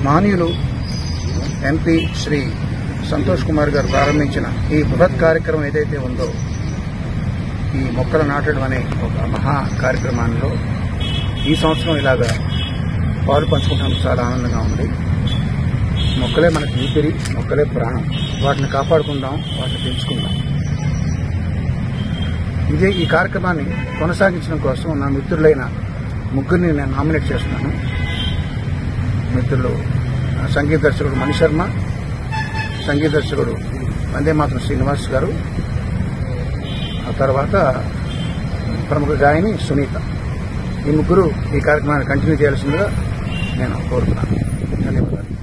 మాన్యులు MP Shri Santosh Kumar గారు ప్రారంభించిన ఈ బృహత్ కార్యక్రమం ఏదైతే ఉందో ఈ మొక్కలు నాటడం అనే ఒక మహా కార్యక్రమాల్లో ఈ సంవత్సరం ఇలాగా పాలు పంచుకుంటాం చాలా ఆనందంగా ఉంది మొక్కలే మనకి ఊపిరి మొక్కలే ప్రాణం వాటిని కాపాడుకుందాం వాటిని పెంచుకుందాం ఇదే ఈ కార్యక్రమాన్ని కొనసాగించడం కోసం నా మిత్రులైన ముగ్గురిని నేను నామినేట్ చేస్తున్నాను మిత్రులు ఆ, సంగీత దర్శకుడు మణిశర్మ సంగీత దర్శకుడు వందే మాత్రం శ్రీనివాస్ గారు ఆ తర్వాత ప్రముఖ గాయని సునీత ఈ ముగ్గురు ఈ కార్యక్రమాన్ని కంటిన్యూ చేయాల్సిందిగా నేను కోరుతున్నాను ధన్యవాదాలు